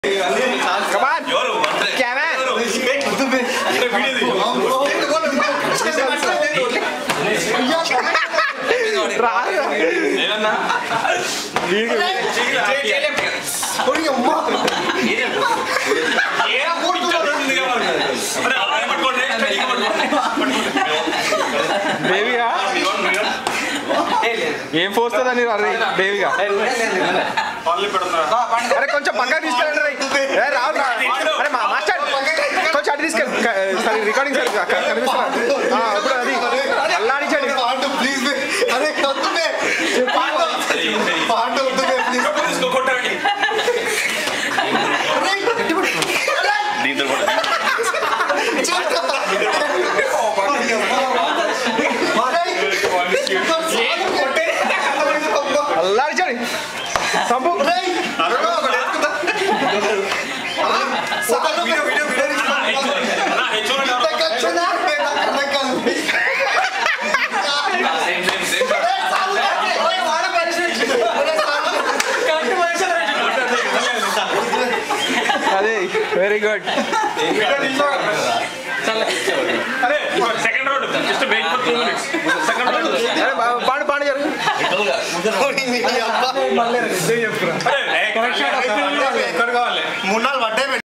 కమాన్ ఎవరు కెమెరా రాదు ఏమన్నా బేబీగా ఏం పోస్తుందని అరే బేబీగా అరే కొంచెం పక్కన తీసుకెళ్ళండి రే. ఏ రావు రా. అరే మా మాస్టర్ కొంచెం అటు తీసుకెళ్ళి క- సరే రికార్డింగ్ సరే కనిపిస్తున్నా ఇప్పుడు అది అల్లాడించండి ప్లీజ్ అరే వద్దుమే పాట వద్దుమే ప్లీజ్ దీంతో కూడా అల్లాడించండి సంపు అదే very good second round just wait for two minutes second round అరే బా- పాడు పాడు జరుగు ఎక్కడ కావాలి మూడు నాలుగు పడ్డాయి